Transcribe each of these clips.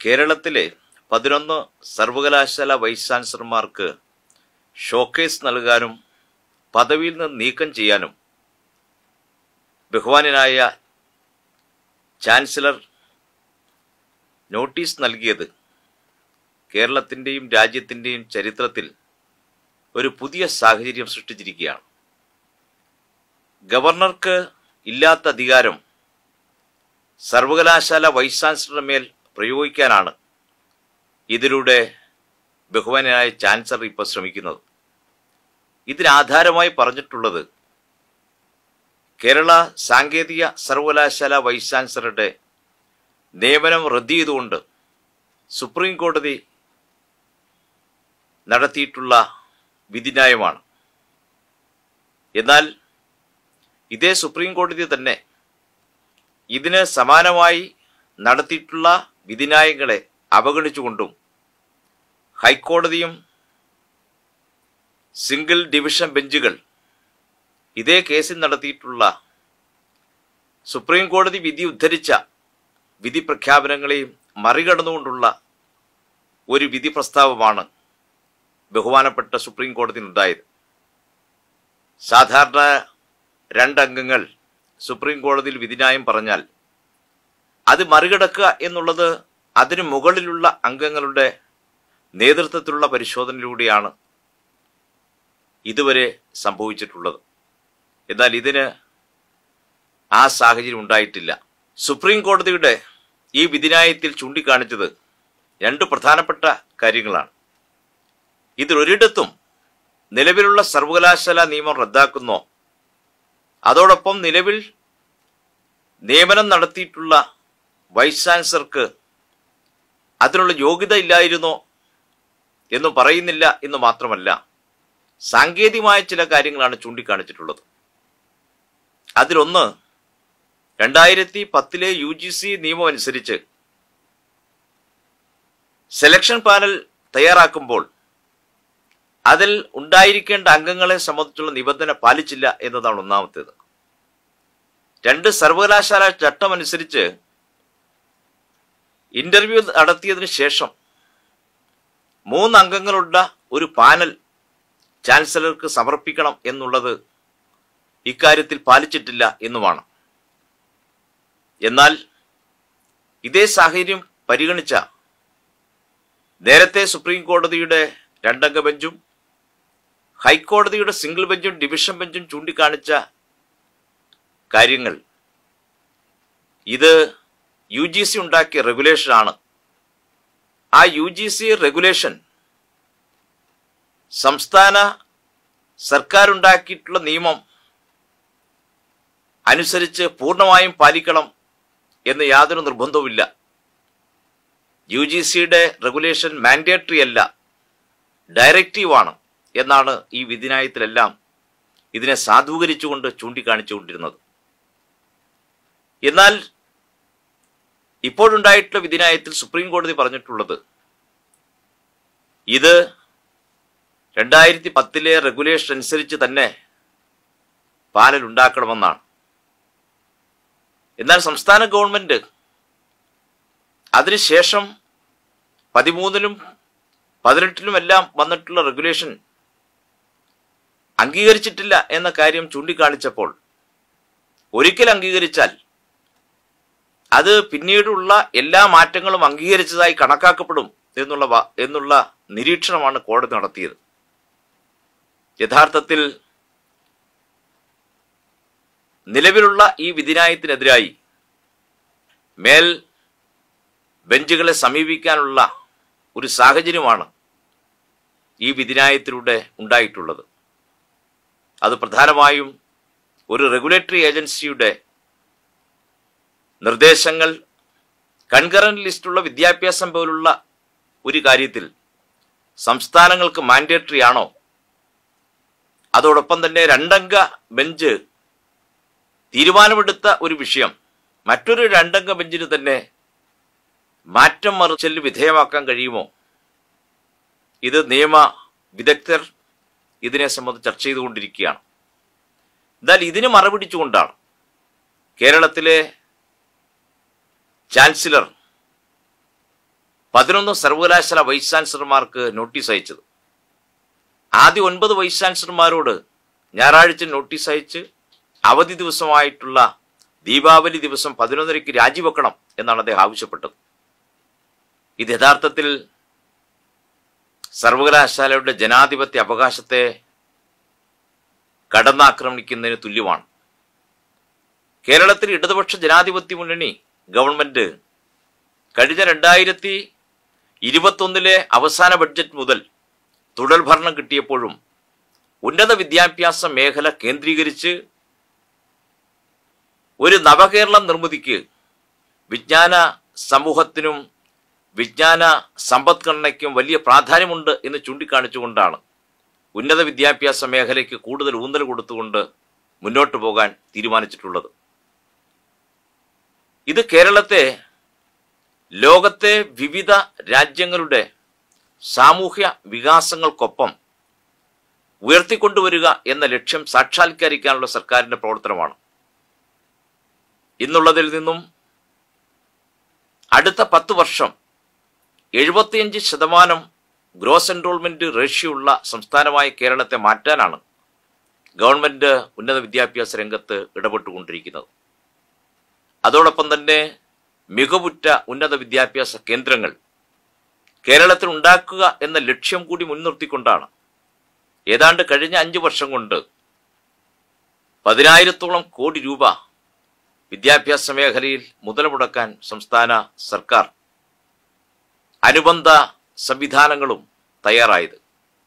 കേരളത്തിലെ പതിനൊന്ന് സർവകലാശാല വൈസ് ചാൻസലർമാർക്ക് ഷോക്കേസ് നൽകാനും പദവിയിൽ നിന്ന് നീക്കം ചെയ്യാനും ബഹുമാനനായ ചാൻസലർ നോട്ടീസ് നൽകിയത് കേരളത്തിൻ്റെയും രാജ്യത്തിൻ്റെയും ചരിത്രത്തിൽ ഒരു പുതിയ സാഹചര്യം സൃഷ്ടിച്ചിരിക്കുകയാണ് ഗവർണർക്ക് ഇല്ലാത്ത അധികാരം സർവകലാശാല വൈസ് ചാൻസലറുടെ മേൽ പ്രയോഗിക്കാനാണ് ഇതിലൂടെ ബഹുമാനായ ചാൻസലർ ഇപ്പോൾ ശ്രമിക്കുന്നത് ഇതിനാധാരമായി പറഞ്ഞിട്ടുള്ളത് കേരള സാങ്കേതിക സർവകലാശാല വൈസ് ചാൻസലറുടെ നിയമനം റദ്ദ് ചെയ്തുകൊണ്ട് സുപ്രീം കോടതി നടത്തിയിട്ടുള്ള വിധിന്യായമാണ് എന്നാൽ ഇതേ സുപ്രീം കോടതി തന്നെ ഇതിന് സമാനമായി നടത്തിയിട്ടുള്ള വിധിന്യായങ്ങളെ അവഗണിച്ചുകൊണ്ടും ഹൈക്കോടതിയും സിംഗിൾ ഡിവിഷൻ ബെഞ്ചുകൾ ഇതേ കേസിൽ നടത്തിയിട്ടുള്ള സുപ്രീം കോടതി വിധി ഉദ്ധരിച്ച വിധി പ്രഖ്യാപനങ്ങളെയും മറികടന്നുകൊണ്ടുള്ള ഒരു വിധി പ്രസ്താവമാണ് ബഹുമാനപ്പെട്ട സുപ്രീം കോടതിയിലുണ്ടായത് സാധാരണ രണ്ടംഗങ്ങൾ സുപ്രീം കോടതിയിൽ വിധിന്യായം പറഞ്ഞാൽ അത് മറികടക്കുക എന്നുള്ളത് അതിനു മുകളിലുള്ള അംഗങ്ങളുടെ നേതൃത്വത്തിലുള്ള പരിശോധനയിലൂടെയാണ് ഇതുവരെ സംഭവിച്ചിട്ടുള്ളത് എന്നാൽ ഇതിന് ആ സാഹചര്യം ഉണ്ടായിട്ടില്ല സുപ്രീം കോടതിയുടെ ഈ വിധിന്യായത്തിൽ ചൂണ്ടിക്കാണിച്ചത് രണ്ട് പ്രധാനപ്പെട്ട കാര്യങ്ങളാണ് ഇതിലൊരിടത്തും നിലവിലുള്ള സർവകലാശാല നിയമം റദ്ദാക്കുന്നോ അതോടൊപ്പം നിലവിൽ നിയമനം നടത്തിയിട്ടുള്ള വൈസ് ചാൻസലർക്ക് അതിനുള്ള യോഗ്യത ഇല്ലായിരുന്നോ എന്ന് പറയുന്നില്ല എന്ന് മാത്രമല്ല സാങ്കേതികമായ ചില കാര്യങ്ങളാണ് ചൂണ്ടിക്കാണിച്ചിട്ടുള്ളത് അതിലൊന്ന് രണ്ടായിരത്തി പത്തിലെ യു ജി സി നിയമം അനുസരിച്ച് സെലക്ഷൻ പാനൽ തയ്യാറാക്കുമ്പോൾ അതിൽ ഉണ്ടായിരിക്കേണ്ട അംഗങ്ങളെ സംബന്ധിച്ചുള്ള നിബന്ധന പാലിച്ചില്ല എന്നതാണ് ഒന്നാമത്തേത് രണ്ട് സർവകലാശാല ചട്ടം അനുസരിച്ച് ഇന്റർവ്യൂ നടത്തിയതിനു ശേഷം മൂന്ന് അംഗങ്ങളുള്ള ഒരു പാനൽ ചാൻസലർക്ക് സമർപ്പിക്കണം എന്നുള്ളത് ഇക്കാര്യത്തിൽ പാലിച്ചിട്ടില്ല എന്നുമാണ് എന്നാൽ ഇതേ സാഹചര്യം പരിഗണിച്ച നേരത്തെ സുപ്രീം കോടതിയുടെ രണ്ടംഗ ബെഞ്ചും ഹൈക്കോടതിയുടെ സിംഗിൾ ബെഞ്ചും ഡിവിഷൻ ബെഞ്ചും ചൂണ്ടിക്കാണിച്ച കാര്യങ്ങൾ ഇത് യു ജി സി ഉണ്ടാക്കിയ റെഗുലേഷനാണ് ആ യു ജി സി റെഗുലേഷൻ സംസ്ഥാന സർക്കാർ ഉണ്ടാക്കിയിട്ടുള്ള നിയമം അനുസരിച്ച് പൂർണ്ണമായും പാലിക്കണം എന്ന് യാതൊരു നിർബന്ധവുമില്ല യു ജി സിയുടെ റെഗുലേഷൻ മാൻഡേറ്ററി അല്ല ഡയറക്റ്റീവാണ് എന്നാണ് ഈ വിധിന്യായത്തിലെല്ലാം ഇതിനെ സാധൂകരിച്ചുകൊണ്ട് ചൂണ്ടിക്കാണിച്ചുകൊണ്ടിരുന്നത് എന്നാൽ ഇപ്പോഴുണ്ടായിട്ടുള്ള വിധിന്യായത്തിൽ സുപ്രീം കോടതി പറഞ്ഞിട്ടുള്ളത് ഇത് രണ്ടായിരത്തി പത്തിലെ റെഗുലേഷൻ അനുസരിച്ച് തന്നെ പാനൽ ഉണ്ടാക്കണമെന്നാണ് എന്നാൽ സംസ്ഥാന ഗവൺമെന്റ് അതിനുശേഷം പതിമൂന്നിലും പതിനെട്ടിലുമെല്ലാം വന്നിട്ടുള്ള റെഗുലേഷൻ അംഗീകരിച്ചിട്ടില്ല എന്ന കാര്യം ചൂണ്ടിക്കാണിച്ചപ്പോൾ ഒരിക്കൽ അംഗീകരിച്ചാൽ അത് പിന്നീടുള്ള എല്ലാ മാറ്റങ്ങളും അംഗീകരിച്ചതായി കണക്കാക്കപ്പെടും എന്നുള്ള വ- എന്നുള്ള നിരീക്ഷണമാണ് കോടതി നടത്തിയത് യഥാർത്ഥത്തിൽ നിലവിലുള്ള ഈ വിധിന്യായത്തിനെതിരായി മേൽ ബെഞ്ചുകളെ സമീപിക്കാനുള്ള ഒരു സാഹചര്യമാണ് ഈ വിധിന്യായത്തിലൂടെ ഉണ്ടായിട്ടുള്ളത് അത് പ്രധാനമായും ഒരു റെഗുലേറ്ററി ഏജൻസിയുടെ നിർദ്ദേശങ്ങൾ കൺകറന്റ് ലിസ്റ്റുള്ള വിദ്യാഭ്യാസം പോലുള്ള ഒരു കാര്യത്തിൽ സംസ്ഥാനങ്ങൾക്ക് മാൻഡേറ്ററി ആണോ അതോടൊപ്പം തന്നെ രണ്ടംഗ ബെഞ്ച് തീരുമാനമെടുത്ത ഒരു വിഷയം മറ്റൊരു രണ്ടംഗ ബെഞ്ചിന് തന്നെ മാറ്റം മറിച്ചലിന് വിധേയമാക്കാൻ കഴിയുമോ ഇത് നിയമ വിദഗ്ധർ ഇതിനെ സംബന്ധിച്ച് ചർച്ച ചെയ്തുകൊണ്ടിരിക്കുകയാണ് എന്നാൽ ഇതിന് മറുപിടിച്ചുകൊണ്ടാണ് കേരളത്തിലെ ചാൻസലർ പതിനൊന്ന് സർവകലാശാല വൈസ് ചാൻസലർമാർക്ക് നോട്ടീസ് അയച്ചത് ആദ്യ ഒൻപത് വൈസ് ചാൻസലർമാരോട് ഞായറാഴ്ച നോട്ടീസ് അയച്ച് അവധി ദിവസമായിട്ടുള്ള ദീപാവലി ദിവസം പതിനൊന്നരയ്ക്ക് രാജിവെക്കണം എന്നാണ് അദ്ദേഹം ആവശ്യപ്പെട്ടത് ഇത് യഥാർത്ഥത്തിൽ സർവകലാശാലയുടെ ജനാധിപത്യ അവകാശത്തെ കടന്നാക്രമിക്കുന്നതിന് തുല്യമാണ് കേരളത്തിൽ ഇടതുപക്ഷ ജനാധിപത്യ മുന്നണി ഗവൺമെന്റ് കഴിഞ്ഞ രണ്ടായിരത്തി ഇരുപത്തൊന്നിലെ അവസാന ബഡ്ജറ്റ് മുതൽ തുടർ ഭരണം കിട്ടിയപ്പോഴും ഉന്നത വിദ്യാഭ്യാസ മേഖല കേന്ദ്രീകരിച്ച് ഒരു നവകേരളം നിർമ്മിതിക്ക് വിജ്ഞാന സമൂഹത്തിനും വിജ്ഞാന സമ്പദ്ഘടനയ്ക്കും വലിയ പ്രാധാന്യമുണ്ട് എന്ന് ചൂണ്ടിക്കാണിച്ചുകൊണ്ടാണ് ഉന്നത വിദ്യാഭ്യാസ മേഖലയ്ക്ക് കൂടുതൽ ഊന്നൽ കൊടുത്തുകൊണ്ട് മുന്നോട്ട് പോകാൻ തീരുമാനിച്ചിട്ടുള്ളത് ഇത് കേരളത്തെ ലോകത്തെ വിവിധ രാജ്യങ്ങളുടെ സാമൂഹ്യ വികാസങ്ങൾക്കൊപ്പം ഉയർത്തിക്കൊണ്ടുവരിക എന്ന ലക്ഷ്യം സാക്ഷാത്കരിക്കാനുള്ള സർക്കാരിന്റെ പ്രവർത്തനമാണ് ഇന്നുള്ളതിൽ നിന്നും അടുത്ത പത്ത് വർഷം എഴുപത്തിയഞ്ച് ശതമാനം ഗ്രോസ് എൻറോൾമെന്റ് റേഷ്യുള്ള സംസ്ഥാനമായ കേരളത്തെ മാറ്റാനാണ് ഗവൺമെന്റ് ഉന്നത വിദ്യാഭ്യാസ രംഗത്ത് ഇടപെട്ടുകൊണ്ടിരിക്കുന്നത് അതോടൊപ്പം തന്നെ മികവുറ്റ ഉന്നത വിദ്യാഭ്യാസ കേന്ദ്രങ്ങൾ കേരളത്തിൽ ഉണ്ടാക്കുക എന്ന ലക്ഷ്യം കൂടി മുൻനിർത്തിക്കൊണ്ടാണ് ഏതാണ്ട് കഴിഞ്ഞ അഞ്ചു വർഷം കൊണ്ട് പതിനായിരത്തോളം കോടി രൂപ വിദ്യാഭ്യാസ മേഖലയിൽ മുതൽ മുടക്കാൻ സംസ്ഥാന സർക്കാർ അനുബന്ധ സംവിധാനങ്ങളും തയ്യാറായത്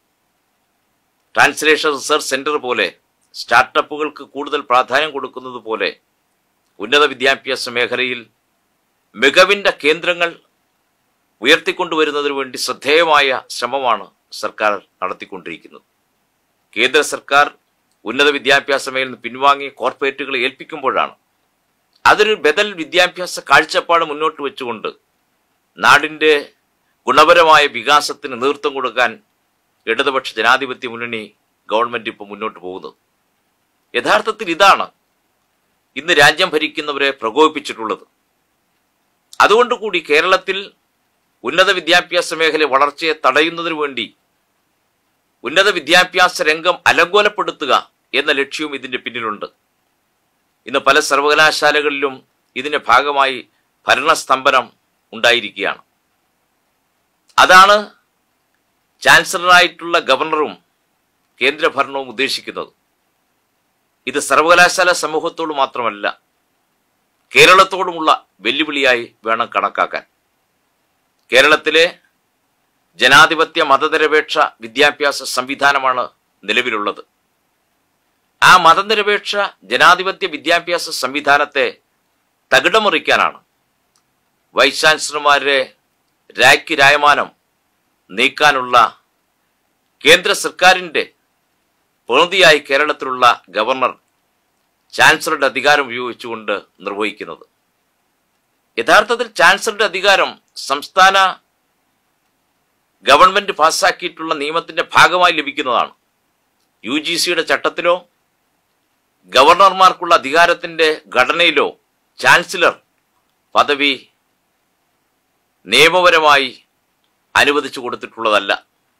ട്രാൻസ്ലേഷൻ റിസർച്ച് സെന്റർ പോലെ സ്റ്റാർട്ടപ്പുകൾക്ക് കൂടുതൽ പ്രാധാന്യം കൊടുക്കുന്നത് പോലെ ഉന്നത വിദ്യാഭ്യാസ മേഖലയിൽ മികവിന്റെ കേന്ദ്രങ്ങൾ ഉയർത്തിക്കൊണ്ടുവരുന്നതിനു വേണ്ടി ശ്രദ്ധേയമായ ശ്രമമാണ് സർക്കാർ നടത്തിക്കൊണ്ടിരിക്കുന്നത് കേന്ദ്ര സർക്കാർ ഉന്നത വിദ്യാഭ്യാസ മേഖലയിൽ നിന്ന് പിൻവാങ്ങി കോർപ്പറേറ്റുകളെ ഏൽപ്പിക്കുമ്പോഴാണ് അതൊരു ബദൽ വിദ്യാഭ്യാസ കാഴ്ചപ്പാട് മുന്നോട്ട് വെച്ചുകൊണ്ട് നാടിന്റെ ഗുണപരമായ വികാസത്തിന് നേതൃത്വം കൊടുക്കാൻ ഇടതുപക്ഷ ജനാധിപത്യ മുന്നണി ഗവൺമെന്റ് ഇപ്പോൾ മുന്നോട്ട് പോകുന്നത് യഥാർത്ഥത്തിൽ ഇതാണ് ഇന്ന് രാജ്യം ഭരിക്കുന്നവരെ പ്രകോപിപ്പിച്ചിട്ടുള്ളത് അതുകൊണ്ട് കൂടി കേരളത്തിൽ ഉന്നത വിദ്യാഭ്യാസ മേഖല വളർച്ചയെ തടയുന്നതിനു വേണ്ടി ഉന്നത വിദ്യാഭ്യാസ രംഗം അലങ്കോലപ്പെടുത്തുക എന്ന ലക്ഷ്യവും ഇതിന്റെ പിന്നിലുണ്ട് ഇന്ന് പല സർവകലാശാലകളിലും ഇതിന്റെ ഭാഗമായി ഭരണസ്തംഭനം ഉണ്ടായിരിക്കുകയാണ് അതാണ് ചാൻസലറായിട്ടുള്ള ഗവർണറും കേന്ദ്രഭരണവും ഉദ്ദേശിക്കുന്നത് ഇത് സർവകലാശാല സമൂഹത്തോട് മാത്രമല്ല കേരളത്തോടുമുള്ള വെല്ലുവിളിയായി വേണം കണക്കാക്കാൻ കേരളത്തിലെ ജനാധിപത്യ മതനിരപേക്ഷ വിദ്യാഭ്യാസ സംവിധാനമാണ് നിലവിലുള്ളത് ആ മതനിരപേക്ഷ ജനാധിപത്യ വിദ്യാഭ്യാസ സംവിധാനത്തെ തകിടമറിക്കാനാണ് വൈസ് ചാൻസലർമാരുടെ രായ്ക്ക് രായമാനം നീക്കാനുള്ള കേന്ദ്ര സർക്കാരിൻ്റെ പ്രതിനിധിയായി കേരളത്തിലുള്ള ഗവർണർ ചാൻസലറുടെ അധികാരം ഉപയോഗിച്ചുകൊണ്ട് നിർവഹിക്കുന്നത് യഥാർത്ഥത്തിൽ ചാൻസലറുടെ അധികാരം സംസ്ഥാന ഗവൺമെന്റ് പാസ്സാക്കിയിട്ടുള്ള നിയമത്തിന്റെ ഭാഗമായി ലഭിക്കുന്നതാണ് യു ജി സിയുടെ ചട്ടത്തിലോ ഗവർണർമാർക്കുള്ള അധികാരത്തിന്റെ ഘടനയിലോ ചാൻസലർ പദവി നിയമപരമായി അനുവദിച്ചു കൊടുത്തിട്ടുള്ളതല്ല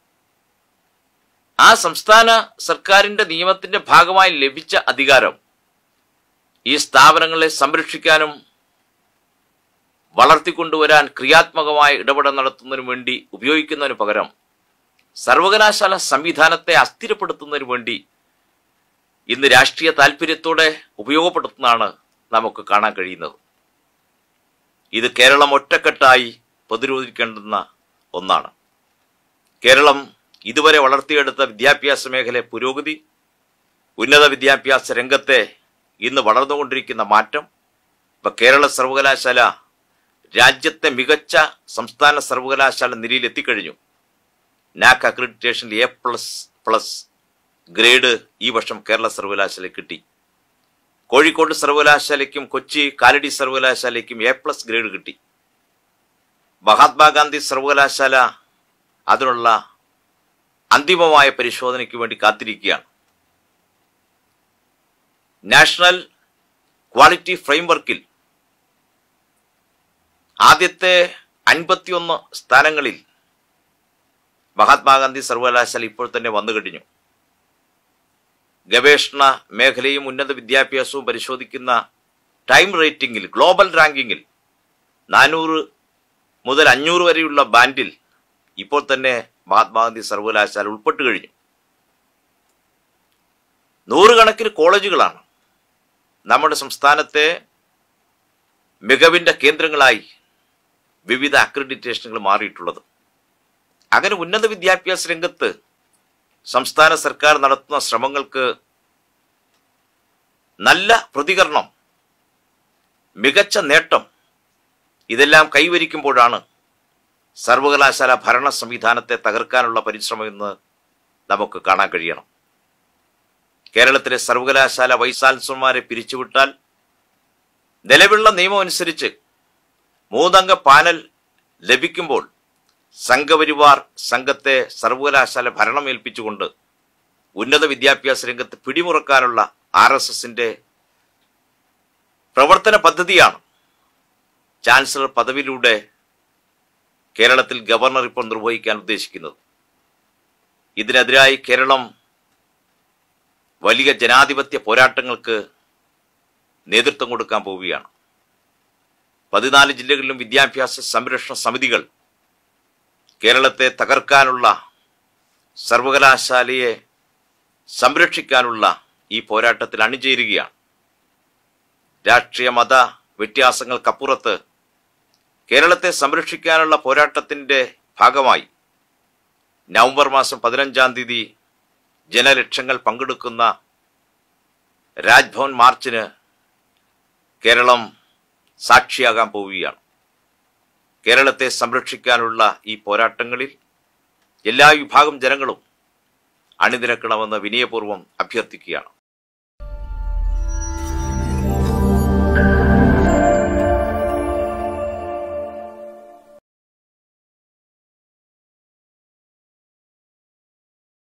ആ സംസ്ഥാന സർക്കാരിന്റെ നിയമത്തിന്റെ ഭാഗമായി ലഭിച്ച അധികാരം ഈ സ്ഥാപനങ്ങളെ സംരക്ഷിക്കാനും വളർത്തിക്കൊണ്ടുവരാൻ ക്രിയാത്മകമായ ഇടപെടൽ നടത്തുന്നതിനു വേണ്ടി ഉപയോഗിക്കുന്നതിന് പകരം സർവകലാശാല സംവിധാനത്തെ അസ്ഥിരപ്പെടുത്തുന്നതിന് വേണ്ടി ഇന്ന് രാഷ്ട്രീയ താല്പര്യത്തോടെ ഉപയോഗപ്പെടുത്തുന്നതാണ് നമുക്ക് കാണാൻ കഴിയുന്നത് ഇത് കേരളം ഒറ്റക്കെട്ടായി പ്രതിരോധിക്കേണ്ടുന്ന ഒന്നാണ് കേരളം ഇതുവരെ വളർത്തിയെടുത്ത വിദ്യാഭ്യാസ മേഖല പുരോഗതി ഉന്നത വിദ്യാഭ്യാസ രംഗത്തെ ഇന്ന് വളർന്നുകൊണ്ടിരിക്കുന്ന മാറ്റം ഇപ്പൊ കേരള സർവകലാശാല രാജ്യത്തെ മികച്ച സംസ്ഥാന സർവകലാശാല നിലയിൽ എത്തിക്കഴിഞ്ഞു NAAC അക്രഡിറ്റേഷനിൽ A plus plus grade ഈ വർഷം കേരള സർവകലാശാല കിട്ടി Kozhikode സർവകലാശാലയ്ക്കും Kochi Kalady സർവകലാശാലയ്ക്കും A plus grade കിട്ടി മഹാത്മാഗാന്ധി സർവകലാശാല അതിനുള്ള അന്തിമമായ പരിശോധനയ്ക്ക് വേണ്ടി കാത്തിരിക്കുകയാണ് നാഷണൽ ക്വാളിറ്റി ഫ്രെയിംവർക്കിൽ ആദ്യത്തെ അൻപത്തിയൊന്ന് സ്ഥാനങ്ങളിൽ മഹാത്മാഗാന്ധി സർവകലാശാല ഇപ്പോൾ തന്നെ വന്നു കഴിഞ്ഞു ഗവേഷണ മേഖലയും ഉന്നത വിദ്യാഭ്യാസവും പരിശോധിക്കുന്ന ടൈം റേറ്റിംഗിൽ ഗ്ലോബൽ റാങ്കിങ്ങിൽ നാനൂറ് മുതൽ അഞ്ഞൂറ് വരെയുള്ള ബാൻഡിൽ ഇപ്പോൾ തന്നെ മഹാത്മാഗാന്ധി സർവകലാശാല ഉൾപ്പെട്ടു കഴിഞ്ഞു നൂറുകണക്കിന് കോളേജുകളാണ് നമ്മുടെ സംസ്ഥാനത്തെ മികവിന്റെ കേന്ദ്രങ്ങളായി വിവിധ അക്രഡിറ്റേഷനുകൾ മാറിയിട്ടുള്ളത് അങ്ങനെ ഉന്നത വിദ്യാഭ്യാസ രംഗത്ത് സംസ്ഥാന സർക്കാർ നടത്തുന്ന ശ്രമങ്ങൾക്ക് നല്ല പ്രതികരണം മികച്ച നേട്ടം ഇതെല്ലാം കൈവരിക്കുമ്പോഴാണ് സർവകലാശാല ഭരണ സംവിധാനത്തെ തകർക്കാനുള്ള പരിശ്രമമെന്ന് നമുക്ക് കാണാൻ കഴിയണം കേരളത്തിലെ സർവകലാശാല വൈസ് ചാൻസലർമാരെ പിരിച്ചുവിട്ടാൽ നിലവിലുള്ള നിയമം അനുസരിച്ച് മൂന്നംഗ പാനൽ ലഭിക്കുമ്പോൾ സംഘപരിവാർ സംഘത്തെ സർവകലാശാല ഭരണം ഏൽപ്പിച്ചുകൊണ്ട് ഉന്നത വിദ്യാഭ്യാസ രംഗത്ത് പിടിമുറക്കാനുള്ള ആർ എസ് എസിന്റെ പ്രവർത്തന പദ്ധതിയാണ് ചാൻസലർ പദവിയിലൂടെ കേരളത്തിൽ ഗവർണർ ഇപ്പോൾ നിർവഹിക്കാൻ ഉദ്ദേശിക്കുന്നത് ഇതിനെതിരായി കേരളം വലിയ ജനാധിപത്യ പോരാട്ടങ്ങൾക്ക് നേതൃത്വം കൊടുക്കാൻ പോവുകയാണ് പതിനാല് ജില്ലകളിലും വിദ്യാഭ്യാസ സംരക്ഷണ സമിതികൾ കേരളത്തെ തകർക്കാനുള്ള സർവകലാശാലയെ സംരക്ഷിക്കാനുള്ള ഈ പോരാട്ടത്തിൽ അണിചേരുകയാണ് രാഷ്ട്രീയ മത വ്യത്യാസങ്ങൾക്കപ്പുറത്ത് കേരളത്തെ സംരക്ഷിക്കാനുള്ള പോരാട്ടത്തിന്റെ ഭാഗമായി നവംബർ മാസം പതിനഞ്ചാം തീയതി ജനലക്ഷങ്ങൾ പങ്കെടുക്കുന്ന രാജ്ഭവൻ മാർച്ചിന് കേരളം സാക്ഷിയാകാൻ പോവുകയാണ് കേരളത്തെ സംരക്ഷിക്കാനുള്ള ഈ പോരാട്ടങ്ങളിൽ എല്ലാ വിഭാഗം ജനങ്ങളും അണിനിരക്കണമെന്ന് വിനയപൂർവ്വം അഭ്യർത്ഥിക്കുകയാണ്